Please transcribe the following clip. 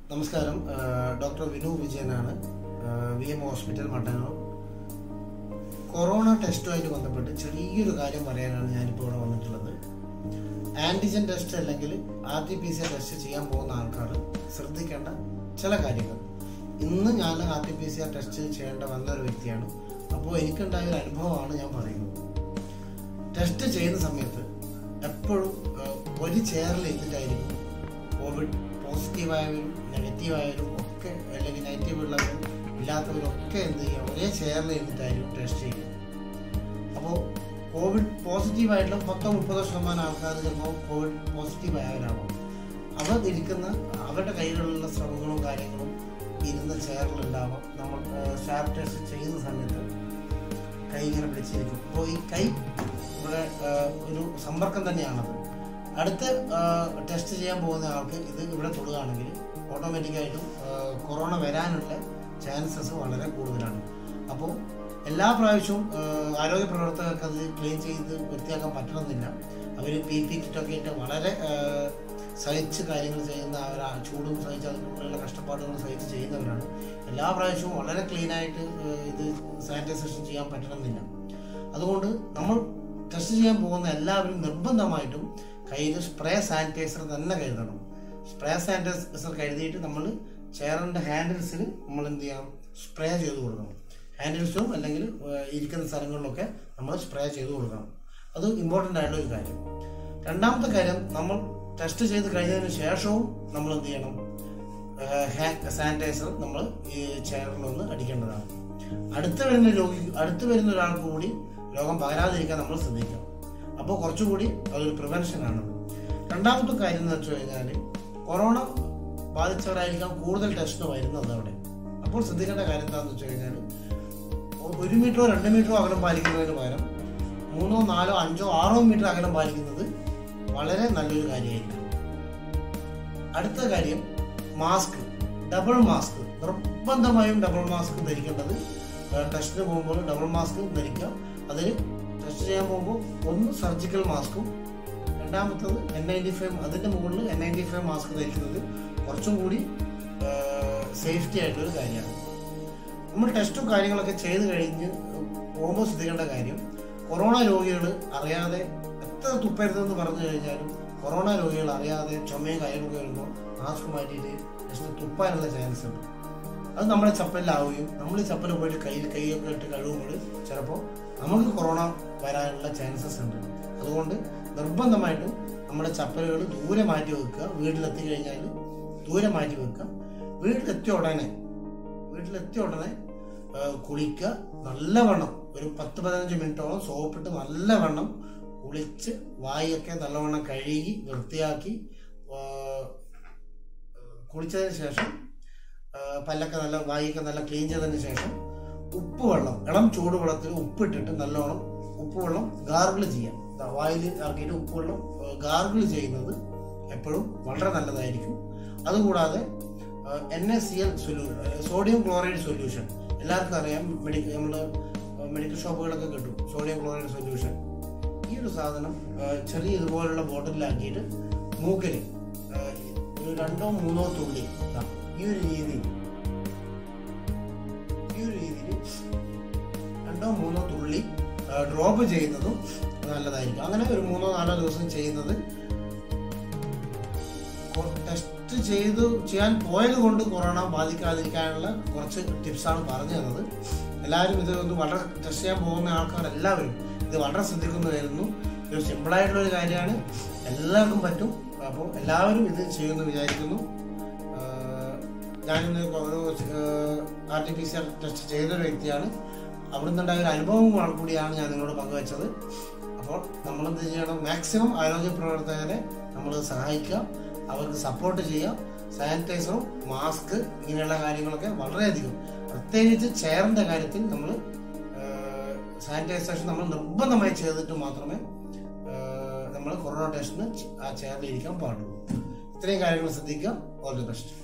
നമസ്കാരം ആ, ഡോക്ടർ വിനു വിജയനാണ് ആ, V M hospital Mattannur corona ടെസ്റ്റുമായിട്ട് ബന്ധപ്പെട്ട് ചെറിയൊരു കാര്യം പറയാനാണ് ഞാനിപ്പോൾ ഇവിടെ വന്നിട്ടുള്ളത് ആൻറ്റിജൻ ടെസ്റ്റ് അല്ലെങ്കിൽ R T P C R test ചെയ്യാൻ പോകുന്ന ആൾക്കാർ ശ്രദ്ധിക്കേണ്ട ചില കാര്യങ്ങൾ ഇന്ന് ഞാൻ R T P C R test ചെയ്യേണ്ട വന്ന ഒരു വ്യക്തിയാണ് അപ്പോൾ എനിക്കുണ്ടായ ഒരു അനുഭവമാണ് ഞാൻ പറയുന്നത് ടെസ്റ്റ് ചെയ്യുന്ന സമയത്ത് എപ്പോഴും ഏഹ്, ഒരു ചെയറിൽ ഇരുന്നിട്ടായിരിക്കും കോവിഡ് പോസിറ്റീവായവരും നെഗറ്റീവായവരും ഒക്കെ അല്ലെങ്കിൽ നെഗറ്റീവ് ഉള്ളവരും ഇല്ലാത്തവരും ഒക്കെ എന്ത് ചെയ്യുക ഒരേ ചെയറിൽ ഇരുന്നിട്ടായിരിക്കും ടെസ്റ്റ് ചെയ്യുക അപ്പോൾ കോവിഡ് പോസിറ്റീവ് ആയിട്ടുള്ള പത്തോ മുപ്പതോ ശതമാനം ആൾക്കാർ ചിലപ്പോൾ കോവിഡ് പോസിറ്റീവ് ആയവരാണോ അവർ ഇരിക്കുന്ന അവരുടെ കയ്യിലുള്ള ശ്രമങ്ങളും കാര്യങ്ങളും ഇരുന്ന ചെയറിലുണ്ടാവാം നമ്മൾ സ്വാബ് ടെസ്റ്റ് ചെയ്യുന്ന സമയത്ത് കൈ ഇങ്ങനെ പിടിച്ചിരിക്കും അപ്പോൾ ഈ കൈ ഇവിടെ ആ, ഒരു സമ്പർക്കം തന്നെയാണത് അടുത്ത ടെസ്റ്റ് ചെയ്യാൻ പോകുന്ന ആൾക്ക് ഇത് ഇവിടെ തൊടുകയാണെങ്കിൽ ഓട്ടോമാറ്റിക്കായിട്ടും കൊറോണ വരാനുള്ള ചാൻസസ് വളരെ കൂടുതലാണ് അപ്പോൾ എല്ലാ പ്രാവശ്യവും ആ, ആരോഗ്യ പ്രവർത്തകർക്ക് അത് ക്ലീൻ ചെയ്ത് വൃത്തിയാക്കാൻ പറ്റണമെന്നില്ല അവർ പി പി കിറ്റൊക്കെ ഇട്ട് വളരെ ആ, സഹിച്ച് കാര്യങ്ങൾ ചെയ്യുന്ന അവർ ആ ചൂടും സഹിച്ച് അതിനുള്ള കഷ്ടപ്പാടുകളും സഹിച്ച് ചെയ്യുന്നവരാണ് എല്ലാ പ്രാവശ്യവും വളരെ ക്ലീനായിട്ട് ഇത് സാനിറ്റൈസേഷൻ ചെയ്യാൻ പറ്റണമെന്നില്ല അതുകൊണ്ട് നമ്മൾ ടെസ്റ്റ് ചെയ്യാൻ പോകുന്ന എല്ലാവരും നിർബന്ധമായിട്ടും കയ്യിൽ സ്പ്രേ സാനിറ്റൈസർ തന്നെ കരുതണം സ്പ്രേ സാനിറ്റൈസർ കരുതിയിട്ട് നമ്മൾ ചെയറിൻ്റെ ഹാൻഡിൽസിൽ നമ്മൾ എന്ത് ചെയ്യണം സ്പ്രേ ചെയ്ത് കൊടുക്കണം ഹാൻഡിൽസും അല്ലെങ്കിൽ ഏഹ്, ഇരിക്കുന്ന സ്ഥലങ്ങളിലൊക്കെ നമ്മൾ സ്പ്രേ ചെയ്ത് കൊടുക്കണം അത് ഇമ്പോർട്ടൻ്റ് ആയിട്ടുള്ള ഒരു കാര്യം രണ്ടാമത്തെ കാര്യം നമ്മൾ ടെസ്റ്റ് ചെയ്ത് കഴിഞ്ഞതിന് ശേഷവും നമ്മൾ എന്ത് ചെയ്യണം സാനിറ്റൈസർ നമ്മൾ ഈ ചെയറിലൊന്ന് അടിക്കേണ്ടതാണ് അടുത്ത് വരുന്ന രോഗി അടുത്ത് വരുന്ന ഒരാൾക്ക് കൂടി രോഗം പകരാതിരിക്കാൻ നമ്മൾ ശ്രദ്ധിക്കണം അപ്പോൾ കുറച്ചുകൂടി അതൊരു പ്രിവെൻഷനാണ് രണ്ടാമത്തെ കാര്യം എന്ന് വെച്ച് കഴിഞ്ഞാൽ കൊറോണ ബാധിച്ചവരായിരിക്കാം കൂടുതൽ ടെസ്റ്റ് വരുന്നത് അവിടെ അപ്പോൾ ശ്രദ്ധിക്കേണ്ട കാര്യം എന്താണെന്ന് വെച്ച് കഴിഞ്ഞാൽ ഒരു മീറ്ററോ രണ്ട് മീറ്ററോ അകലം പാലിക്കുന്നതിന് പകരം മൂന്നോ നാലോ അഞ്ചോ ആറോ മീറ്റർ അകലം പാലിക്കുന്നത് വളരെ നല്ലൊരു കാര്യമായിരിക്കും അടുത്ത കാര്യം മാസ്ക് ഡബിൾ മാസ്ക് നിർബന്ധമായും ഡബിൾ മാസ്ക് ധരിക്കേണ്ടത് ഏഹ് ടെസ്റ്റിന് പോകുമ്പോൾ ഡബിൾ മാസ്ക് ധരിക്കുക അതിൽ ടെസ്റ്റ് ചെയ്യാൻ പോകുമ്പോൾ ഒന്ന് സർജിക്കൽ മാസ്കും രണ്ടാമത്തത് എൻ നയൻറ്റി ഫൈവ് അതിൻ്റെ മുകളിൽ എൻ നയൻറ്റി ഫൈവ് മാസ്ക് ധരിക്കുന്നത് കുറച്ചും കൂടി സേഫ്റ്റി ആയിട്ടുള്ളൊരു കാര്യമാണ് നമ്മൾ ടെസ്റ്റും കാര്യങ്ങളൊക്കെ ചെയ്ത് കഴിഞ്ഞ് പോകുമ്പോൾ ശ്രദ്ധിക്കേണ്ട കാര്യം കൊറോണ രോഗികൾ അറിയാതെ എത്ര തുപ്പരുതെന്ന് പറഞ്ഞു കഴിഞ്ഞാലും കൊറോണ രോഗികൾ അറിയാതെ ചുമയും കയ്യൊക്കെ വരുമ്പോൾ മാസ്ക് മാറ്റിയിട്ട് ജസ്റ്റ് തുപ്പാനുള്ള ചാൻസ് ഉണ്ട് അത് നമ്മുടെ ചപ്പലിലാവുകയും നമ്മൾ ഈ ചപ്പൽ പോയിട്ട് കയ്യിൽ കൈയൊക്കെ ഇട്ട് കഴുകുമ്പോൾ ചിലപ്പോൾ നമുക്ക് കൊറോണ വരാനുള്ള ചാൻസസ് ഉണ്ട് അതുകൊണ്ട് നിർബന്ധമായിട്ടും നമ്മുടെ ചപ്പലുകൾ ദൂരെ മാറ്റി വെക്കുക വീട്ടിലെത്തി കഴിഞ്ഞാൽ ദൂരെ മാറ്റി വെക്കുക വീട്ടിലെത്തിയ ഉടനെ വീട്ടിലെത്തിയ ഉടനെ ആ, കുളിക്കുക നല്ലവണ്ണം ഒരു പത്ത് പതിനഞ്ച് മിനിറ്റോളം സോപ്പിട്ട് നല്ലവണ്ണം കുളിച്ച് വായൊക്കെ നല്ലവണ്ണം കഴുകി വൃത്തിയാക്കി ആ, കുളിച്ചതിന് ശേഷം ആ, പല്ലൊക്കെ നല്ല വായൊക്കെ നല്ല ക്ലീൻ ചെയ്തതിന് ശേഷം ഉപ്പ് വെള്ളം ഇളം ചൂടുവെള്ളത്തിൽ ഉപ്പിട്ടിട്ട് നല്ലോണം ഉപ്പ് വെള്ളം ഗാർഗിൾ ചെയ്യാം ദാ വായിൽ ഇറക്കിയിട്ട് ഉപ്പ് വെള്ളം ഗാർഗിൾ ചെയ്യുന്നത് എപ്പോഴും വളരെ നല്ലതായിരിക്കും അതുകൂടാതെ N S C L solution sodium chloride solution എല്ലാവർക്കും അറിയാം മെഡിക്കൽ നമ്മൾ മെഡിക്കൽ ഷോപ്പുകളൊക്കെ കിട്ടും സോഡിയം ക്ലോറൈഡ് സൊല്യൂഷൻ ഈ ഒരു സാധനം ആ, ചെറിയ ഇതുപോലുള്ള ബോട്ടിലാക്കിയിട്ട് മൂക്കിൽ ആ, ഒരു രണ്ടോ മൂന്നോ തുള്ളി ദാ, ഈ ഒരു രീതിയിൽ ഈ ഒരു രീതിയിൽ രണ്ടോ മൂന്നോ തുള്ളി ഡ്രോപ്പ് ചെയ്യുന്നതും നല്ലതായിരിക്കും അങ്ങനെ ഒരു മൂന്നോ നാലോ ദിവസം ചെയ്യുന്നത് ടെസ്റ്റ് ചെയ്തു ചെയ്യാൻ പോയത് കൊണ്ട് കൊറോണ ബാധിക്കാതിരിക്കാനുള്ള കുറച്ച് ടിപ്സാണ് പറഞ്ഞു തന്നത് എല്ലാവരും ഇത് ഒന്ന് വളരെ ടെസ്റ്റ് ചെയ്യാൻ പോകുന്ന ആൾക്കാർ എല്ലാവരും ഇത് വളരെ ശ്രദ്ധിക്കുന്നു വരുന്നു ഇത് സിമ്പിളായിട്ടുള്ള ഒരു കാര്യമാണ് എല്ലാവർക്കും പറ്റും അപ്പോൾ എല്ലാവരും ഇത് ചെയ്യുമെന്ന് വിചാരിക്കുന്നു ആഹ് ഞാനിന്ന് ഒരു R T P C R test ചെയ്ത ഒരു വ്യക്തിയാണ് അവിടുന്ന് ഉണ്ടായ ഒരു അനുഭവം കൂടിയാണ് ഞാൻ നിങ്ങളോട് പങ്കുവച്ചത് അപ്പോൾ നമ്മൾ എന്ത് ചെയ്യണം മാക്സിമം ആരോഗ്യ പ്രവർത്തകരെ നമ്മൾ സഹായിക്കുക അവർക്ക് സപ്പോർട്ട് ചെയ്യുക സാനിറ്റൈസറും മാസ്ക് ഇങ്ങനെയുള്ള കാര്യങ്ങളൊക്കെ വളരെയധികം പ്രത്യേകിച്ച് ചെയറിൻ്റെ കാര്യത്തിൽ നമ്മൾ സാനിറ്റൈസേഷൻ നമ്മൾ നിർബന്ധമായി ചെയ്തിട്ട് മാത്രമേ നമ്മൾ കൊറോണ ടെസ്റ്റിന് ആ ചെയറിൽ ഇരിക്കാൻ പാടുള്ളൂ ഇത്രയും കാര്യങ്ങൾ ശ്രദ്ധിക്കുക ഓൾ ദി ബെസ്റ്റ്